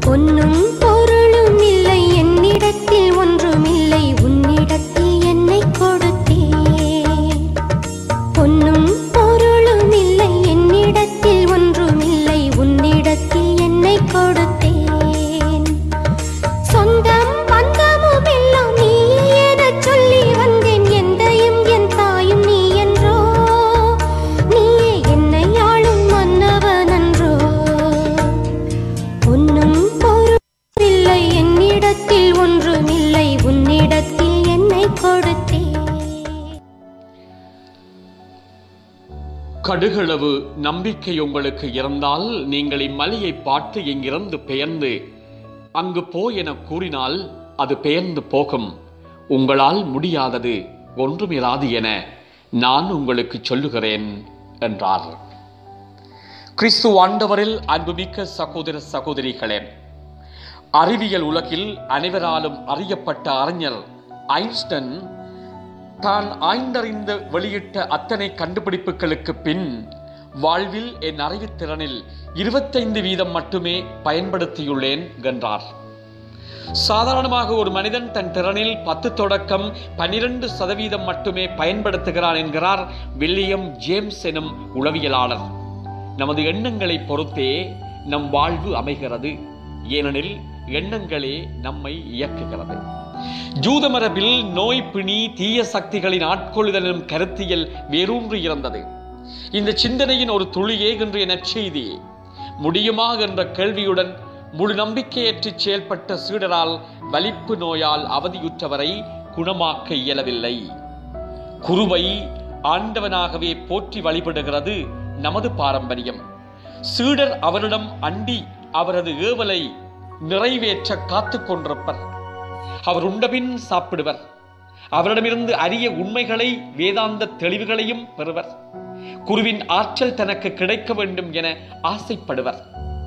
பொன்னும் பொருளும் இல்லை என்னிடத்தில் ஒன்றுமில்லை உன்னிடத்தில் என்னை கொடுத்தேன் பொன்னும் பொருளும் இல்லை என்னிடத்தில் ஒன்றுமில்லை உன்னிடத்தில் என்னை கொடுத்தேன் சொந்தம் பந்தமும் எல்லாம் நீ எனச் சொல்லி வந்தேன் எந்தையும் என் தாயும் நீ என்றோ நீயே என்னை ஆளும் மன்னவன் அன்றோ பொன்னும் பொருளும் இல்லை என்னிடத்தில் ஒன்றுமில்லை உன்னிடத்தில் என்னை கொடுத்தேன் கடுகளவு நம்பிக்கை உங்களுக்கு இருந்தால் நீங்கள் இம்மலையை பார்த்து இங்கிருந்து பெயர்ந்து அங்கு போ என கூறினால் அது பெயர்ந்து போகும் உங்களால் முடியாதது ஒன்றுமிராது என நான் உங்களுக்கு சொல்லுகிறேன் என்றார் கிறிஸ்து ஆண்டவரில் அன்புமிக்க சகோதர சகோதரிகளே அறிவியல் உலகில் அனைவராலும் அறியப்பட்ட அறிஞர் ஐன்ஸ்டன் தான் ஆய்ந்தறிந்து வெளியிட்ட அத்தனை கண்டுபிடிப்புகளுக்கு பின் வாழ்வில் என் அறிவுத்திறனில் இருபத்தைந்து வீதம் மட்டுமே பயன்படுத்தியுள்ளேன் என்றார் சாதாரணமாக ஒரு மனிதன் தன் திறனில் பத்து தொடக்கம் பனிரெண்டு சதவீதம் மட்டுமே பயன்படுத்துகிறான் என்கிறார் வில்லியம் ஜேம்ஸ் எனும் உளவியலாளர் நமது எண்ணங்களை பொறுத்தே நம் வாழ்வு அமைகிறது ஏனெனில் எண்ணங்களே நம்மை இயக்குகிறது ஜூத மரபில் நோய் பிணி தீய சக்திகளின் ஆட்கொள்ளுதல் எனும் கருத்தியல் வேரூன்றி இருந்தது இந்த சிந்தனையின் ஒரு துளியே இன்றைய நற்செய்தி முடியுமா என்ற கேள்வியுடன் முழு நம்பிக்கையற்று செயல்பட்ட சீடரால் வலிப்பு நோயால் அவதியுற்றவரை குணமாக்க இயலவில்லை குருவை ஆண்டவனாகவே போற்றி வழிபடுகிறது நமது பாரம்பரியம் சீடர் அவரிடம் அண்டி அவரது ஏவலை நிறைவேற்ற காத்துக் கொண்டிருப்பர் அவர் உண்டபின் சாப்பிடுவர் அவரிடமிருந்து அரிய உண்மைகளை வேதாந்த தெளிவுகளையும் பெறுவர் குருவின் ஆற்றல் தனக்கு கிடைக்க வேண்டும் என ஆசைப்படுவர்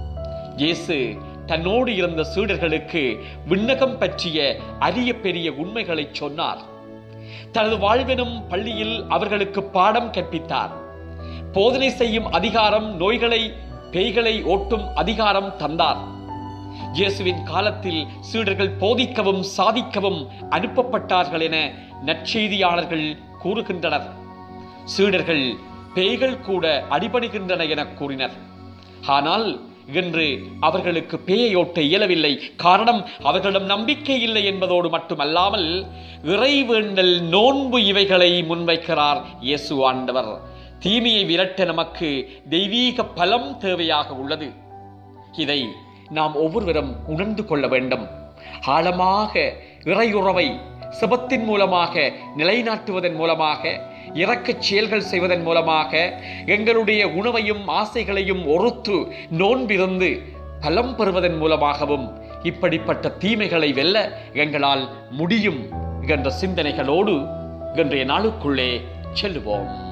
இயேசு தன்னோடு இருந்த சீடர்களுக்கு விண்ணகம் பற்றிய அரிய பெரிய உண்மைகளை சொன்னார் தனது வாழ்வெனும் பள்ளியில் அவர்களுக்கு பாடம் கற்பித்தார் போதனை செய்யும் அதிகாரம் நோய்களை பேய்களை ஓட்டும் அதிகாரம் தந்தார் இயேசுவின் காலத்தில் சீடர்கள் போதிக்கவும் சாதிக்கவும் அனுப்பப்பட்டார்கள் என நற்செய்தியாளர்கள் கூறுகின்றனர் சீடர்கள் பேய்கள் கூட அடிபணிகின்றன என கூறினர் ஆனால் இன்று அவர்களுக்கு பேயோட்ட இயலவில்லை காரணம் அவர்களிடம் நம்பிக்கை இல்லை என்பதோடு மட்டுமல்லாமல் இறைவேண்டல் நோன்பு இவைகளை முன்வைக்கிறார் இயேசு ஆண்டவர் தீமையை விரட்ட நமக்கு தெய்வீக பலம் தேவையாக உள்ளது இதை நாம் ஒவ்வொருவரும் உணர்ந்து கொள்ள வேண்டும் ஆழமாக இறையுறவை சிபத்தின் மூலமாக நிலைநாட்டுவதன் மூலமாக இரக்கச் செயல்கள் செய்வதன் மூலமாக எங்களுடைய உணவையும் ஆசைகளையும் ஒருத்து நோன்பிருந்து பலம் பெறுவதன் மூலமாகவும் இப்படிப்பட்ட தீமைகளை வெல்ல எங்களால் முடியும் என்ற சிந்தனைகளோடு இன்றைய நாளுக்குள்ளே செல்லுவோம்